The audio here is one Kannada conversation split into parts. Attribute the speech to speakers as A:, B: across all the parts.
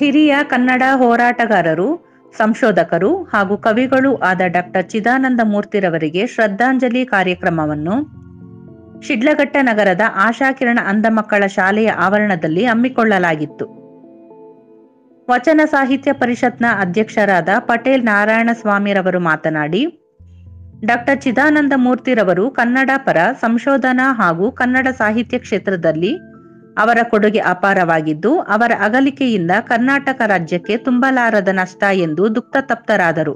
A: ಹಿರಿಯ ಕನ್ನಡ ಹೋರಾಟಗಾರರು ಸಂಶೋಧಕರು ಹಾಗೂ ಕವಿಗಳೂ ಆದ ಡಾಕ್ಟರ್ ಚಿದಾನಂದ ಮೂರ್ತಿರವರಿಗೆ ಶ್ರದ್ಧಾಂಜಲಿ ಕಾರ್ಯಕ್ರಮವನ್ನು ಶಿಡ್ಲಘಟ್ಟ ನಗರದ ಆಶಾಕಿರಣ ಅಂಧ ಮಕ್ಕಳ ಶಾಲೆಯ ಆವರಣದಲ್ಲಿ ಹಮ್ಮಿಕೊಳ್ಳಲಾಗಿತ್ತು ವಚನ ಸಾಹಿತ್ಯ ಪರಿಷತ್ನ ಅಧ್ಯಕ್ಷರಾದ ಪಟೇಲ್ ನಾರಾಯಣಸ್ವಾಮಿರವರು ಮಾತನಾಡಿ ಡಾಕ್ಟರ್ ಚಿದಾನಂದ ಮೂರ್ತಿರವರು ಕನ್ನಡ ಪರ ಸಂಶೋಧನಾ ಹಾಗೂ ಕನ್ನಡ ಸಾಹಿತ್ಯ ಕ್ಷೇತ್ರದಲ್ಲಿ ಅವರ ಕೊಡುಗೆ ಅಪಾರವಾಗಿದ್ದು ಅವರ ಅಗಲಿಕೆಯಿಂದ ಕರ್ನಾಟಕ ರಾಜ್ಯಕ್ಕೆ ತುಂಬಲಾರದ ನಷ್ಟ ಎಂದು ದುಃಖ ತಪ್ತರಾದರು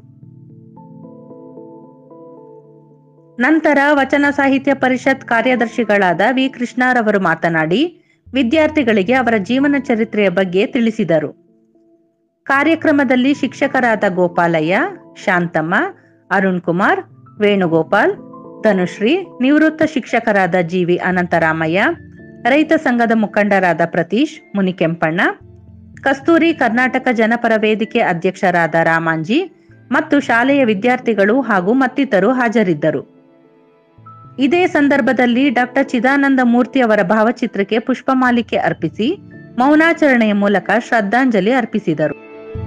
A: ನಂತರ ವಚನ ಸಾಹಿತ್ಯ ಪರಿಷತ್ ಕಾರ್ಯದರ್ಶಿಗಳಾದ ವಿ ಕೃಷ್ಣರವರು ಮಾತನಾಡಿ ವಿದ್ಯಾರ್ಥಿಗಳಿಗೆ ಅವರ ಜೀವನ ಚರಿತ್ರೆಯ ಬಗ್ಗೆ ತಿಳಿಸಿದರು ಕಾರ್ಯಕ್ರಮದಲ್ಲಿ ಶಿಕ್ಷಕರಾದ ಗೋಪಾಲಯ್ಯ ಶಾಂತಮ್ಮ ಅರುಣ್ ಕುಮಾರ್ ವೇಣುಗೋಪಾಲ್ ಧನುಶ್ರೀ ನಿವೃತ್ತ ಶಿಕ್ಷಕರಾದ ಜಿವಿ ಅನಂತರಾಮಯ್ಯ ರೈತ ಸಂಘದ ಮುಖಂಡರಾದ ಪ್ರತೀಶ್ ಮುನಿಕೆಂಪಣ್ಣ ಕಸ್ತೂರಿ ಕರ್ನಾಟಕ ಜನಪರ ವೇದಿಕೆ ಅಧ್ಯಕ್ಷರಾದ ರಾಮಾಂಜಿ ಮತ್ತು ಶಾಲೆಯ ವಿದ್ಯಾರ್ಥಿಗಳು ಹಾಗೂ ಮತ್ತಿತರರು ಹಾಜರಿದ್ದರು ಇದೇ ಸಂದರ್ಭದಲ್ಲಿ ಡಾಕ್ಟರ್ ಚಿದಾನಂದ ಮೂರ್ತಿ ಅವರ ಭಾವಚಿತ್ರಕ್ಕೆ ಪುಷ್ಪಮಾಲಿಕೆ ಅರ್ಪಿಸಿ ಮೌನಾಚರಣೆಯ ಮೂಲಕ ಶ್ರದ್ಧಾಂಜಲಿ ಅರ್ಪಿಸಿದರು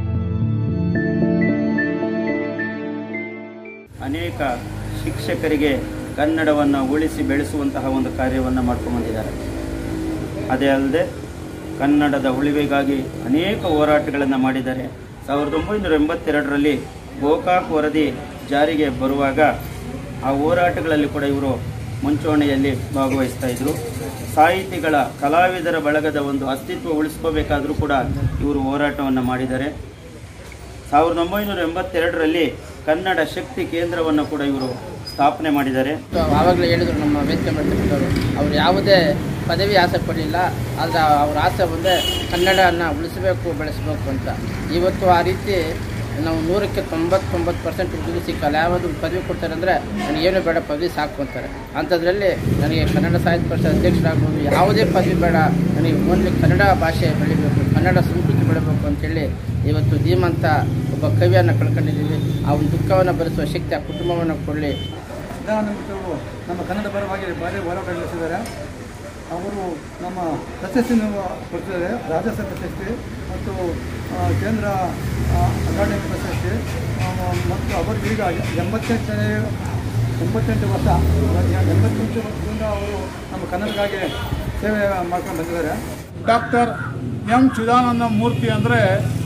B: ಅನೇಕ ಶಿಕ್ಷಕರಿಗೆ ಕನ್ನಡವನ್ನು ಉಳಿಸಿ ಬೆಳೆಸುವಂತಹ ಒಂದು ಕಾರ್ಯವನ್ನು ಮಾಡ್ಕೊಂಡ್ಬಂದಿದ್ದಾರೆ ಅದೇ ಅಲ್ಲದೆ ಕನ್ನಡದ ಉಳಿವಿಗಾಗಿ ಅನೇಕ ಹೋರಾಟಗಳನ್ನು ಮಾಡಿದ್ದಾರೆ ಸಾವಿರದ ಒಂಬೈನೂರ ಎಂಬತ್ತೆರಡರಲ್ಲಿ ಗೋಕಾಕ್ ವರದಿ ಜಾರಿಗೆ ಬರುವಾಗ ಆ ಹೋರಾಟಗಳಲ್ಲಿ ಕೂಡ ಇವರು ಮುಂಚೂಣಿಯಲ್ಲಿ ಭಾಗವಹಿಸ್ತಾ ಇದ್ದರು ಸಾಹಿತಿಗಳ ಕಲಾವಿದರ ಬಳಗದ ಒಂದು ಅಸ್ತಿತ್ವ ಉಳಿಸ್ಕೋಬೇಕಾದರೂ ಕೂಡ ಇವರು ಹೋರಾಟವನ್ನು ಮಾಡಿದ್ದಾರೆ ಸಾವಿರದ ಒಂಬೈನೂರ ಎಂಬತ್ತೆರಡರಲ್ಲಿ ಕನ್ನಡ ಶಕ್ತಿ ಕೇಂದ್ರವನ್ನು ಕೂಡ ಇವರು ಸ್ಥಾಪನೆ ಮಾಡಿದ್ದಾರೆ
C: ಆವಾಗಲೇ ಹೇಳಿದರು ನಮ್ಮ ವೇದಿಕೆ ಮಾಡ್ತಿದ್ದವರು ಅವ್ರು ಯಾವುದೇ ಪದವಿ ಆಸೆ ಪಡಲಿಲ್ಲ ಆದರೆ ಅವ್ರ ಆಸೆ ಒಂದೇ ಕನ್ನಡನ ಉಳಿಸಬೇಕು ಬೆಳೆಸಬೇಕು ಅಂತ ಇವತ್ತು ಆ ರೀತಿ ನಾವು ನೂರಕ್ಕೆ ತೊಂಬತ್ತೊಂಬತ್ತು ಪರ್ಸೆಂಟ್ ಹುಡುಗಿ ಸಿಕ್ಕಲ್ಲ ಯಾವುದು ಪದವಿ ಕೊಡ್ತಾರೆ ಅಂದರೆ ನನಗೇನು ಬೇಡ ಪದವಿ ಸಾಕು ಅಂತಾರೆ ಅಂಥದ್ರಲ್ಲಿ ನನಗೆ ಕನ್ನಡ ಸಾಹಿತ್ಯ ಪರಿಷತ್ ಅಧ್ಯಕ್ಷರಾಗ್ಬೋದು ಯಾವುದೇ ಪದವಿ ಬೇಡ ನನಗೆ ಓನ್ಲಿ ಕನ್ನಡ ಭಾಷೆ ಬೆಳಿಬೇಕು ಕನ್ನಡ ಸಂಸ್ಕೃತಿ ಬೆಳಿಬೇಕು ಅಂತೇಳಿ ಇವತ್ತು ಧೀಮಂತ ಒಬ್ಬ ಕವಿಯನ್ನು ಕಳ್ಕೊಂಡಿದ್ದೀವಿ ಆ ಒಂದು ದುಃಖವನ್ನು ಭರಿಸುವ ಶಕ್ತಿ ಆ ಕುಟುಂಬವನ್ನು ಕೊಡಲಿ
D: ಚಿದಾನಂದರು ನಮ್ಮ ಕನ್ನಡ ಪರವಾಗಿ ಭಾರಿ ಹೋರಾಟ ನಡೆಸಿದ್ದಾರೆ ಅವರು ನಮ್ಮ ಪ್ರಶಸ್ತಿಯನ್ನು ಕೊಡ್ತಿದ್ದಾರೆ ರಾಜ್ಯೋತ್ಸವ ಪ್ರಶಸ್ತಿ ಮತ್ತು ಆ, ಕೇಂದ್ರ ಆ, ಅಕಾಡೆಮಿ ಪ್ರಶಸ್ತಿ ಆ, ಮತ್ತು ಅವರಿಗೆ ಈಗ ಎಂಬತ್ತೆಂಟನೇ ಎಂಬತ್ತೆಂಟು ವರ್ಷ ಎಂಬತ್ತೆಂಟು ವರ್ಷದಿಂದ ಅವರು ನಮ್ಮ ಕನ್ನಡಕ್ಕಾಗಿ ಸೇವೆ ಮಾಡ್ಕೊಂಡು ಬಂದಿದ್ದಾರೆ
E: ಡಾಕ್ಟರ್ ಎಂ ಚಿದಾನಂದ ಮೂರ್ತಿ ಅಂದರೆ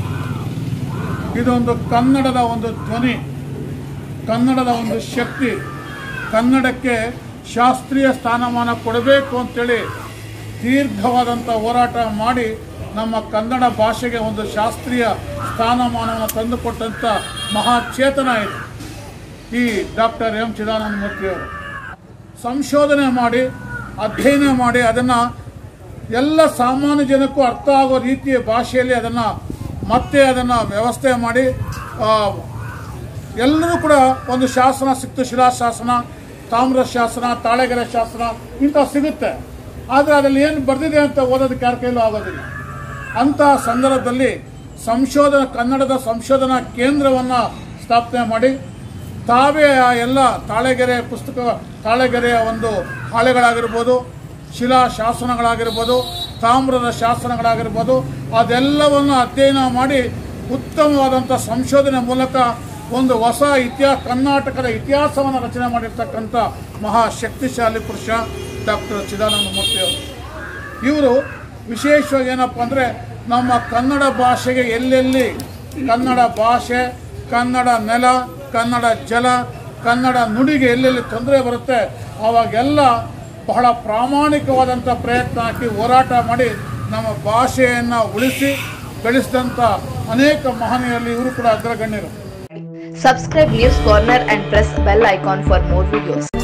E: ಇದೊಂದು ಕನ್ನಡದ ಒಂದು ಧ್ವನಿ ಕನ್ನಡದ ಒಂದು ಶಕ್ತಿ ಕನ್ನಡಕ್ಕೆ ಶಾಸ್ತ್ರೀಯ ಸ್ಥಾನಮಾನ ಕೊಡಬೇಕು ಅಂತೇಳಿ ದೀರ್ಘವಾದಂಥ ಹೋರಾಟ ಮಾಡಿ ನಮ್ಮ ಕನ್ನಡ ಭಾಷೆಗೆ ಒಂದು ಶಾಸ್ತ್ರೀಯ ಸ್ಥಾನಮಾನವನ್ನು ತಂದುಕೊಟ್ಟಂಥ ಮಹಾಚೇತನ ಇದು ಈ ಡಾಕ್ಟರ್ ಎಂ ಚಿದಾನಂದ ಮೂರ್ತಿಯವರು ಸಂಶೋಧನೆ ಮಾಡಿ ಅಧ್ಯಯನ ಮಾಡಿ ಅದನ್ನು ಎಲ್ಲ ಸಾಮಾನ್ಯ ಜನಕ್ಕೂ ಅರ್ಥ ಆಗೋ ರೀತಿಯ ಭಾಷೆಯಲ್ಲಿ ಅದನ್ನು ಮತ್ತೆ ಅದನ್ನು ವ್ಯವಸ್ಥೆ ಮಾಡಿ ಆ, ಎಲ್ಲರೂ ಕೂಡ ಒಂದು ಶಾಸನ ಸಿಕ್ತು ಶಿಲಾಶಾಸನ ತಾಮ್ರ ಶಾಸನ ತಾಳೆಗೆರೆ ಶಾಸನ ಇಂಥ ಸಿಗುತ್ತೆ ಆದರೆ ಅದರಲ್ಲಿ ಏನು ಬರೆದಿದೆ ಅಂತ ಓದೋದಕ್ಕೆ ಯಾರ ಕೈಲೂ ಆಗೋದಿಲ್ಲ ಅಂಥ ಸಂದರ್ಭದಲ್ಲಿ ಸಂಶೋಧನಾ ಕನ್ನಡದ ಸಂಶೋಧನಾ ಕೇಂದ್ರವನ್ನು ಸ್ಥಾಪನೆ ಮಾಡಿ ತಾವೇ ಆ ಎಲ್ಲ ತಾಳೆಗೆರೆ ಪುಸ್ತಕ ತಾಳೆಗೆರೆಯ ಒಂದು ಹಾಳೆಗಳಾಗಿರ್ಬೋದು ಶಿಲಾ ಶಾಸನಗಳಾಗಿರ್ಬೋದು ತಾಮ್ರದ ಶಾಸನಗಳಾಗಿರ್ಬೋದು ಅದೆಲ್ಲವನ್ನು ಅಧ್ಯಯನ ಮಾಡಿ ಉತ್ತಮವಾದಂಥ ಸಂಶೋಧನೆ ಮೂಲಕ ಒಂದು ಹೊಸ ಇತಿಹಾಸ ಕರ್ನಾಟಕದ ಇತಿಹಾಸವನ್ನು ರಚನೆ ಮಾಡಿರ್ತಕ್ಕಂಥ ಮಹಾ ಶಕ್ತಿಶಾಲಿ ಪುರುಷ ಡಾಕ್ಟರ್ ಚಿದಾನಂದ ಮೂರ್ತಿಯವರು ಇವರು ವಿಶೇಷವಾಗಿ ಏನಪ್ಪ ಅಂದರೆ ನಮ್ಮ ಕನ್ನಡ ಭಾಷೆಗೆ ಎಲ್ಲೆಲ್ಲಿ ಕನ್ನಡ ಭಾಷೆ ಕನ್ನಡ ನೆಲ ಕನ್ನಡ ಜಲ ಕನ್ನಡ ನುಡಿಗೆ ಎಲ್ಲೆಲ್ಲಿ ತೊಂದರೆ ಬರುತ್ತೆ ಆವಾಗೆಲ್ಲ ಬಹಳ ಪ್ರಾಮಾಣಿಕವಾದಂಥ ಪ್ರಯತ್ನ ಹಾಕಿ ಹೋರಾಟ ಮಾಡಿ ನಮ್ಮ ಭಾಷೆಯನ್ನು ಉಳಿಸಿ ಬೆಳೆಸಿದಂಥ ಅನೇಕ ಮಹನೀಯರಲ್ಲಿ ಇವರು ಕೂಡ ಅಗ್ರಗಣ್ಯರು
F: Subscribe News Corner and press bell icon for more videos.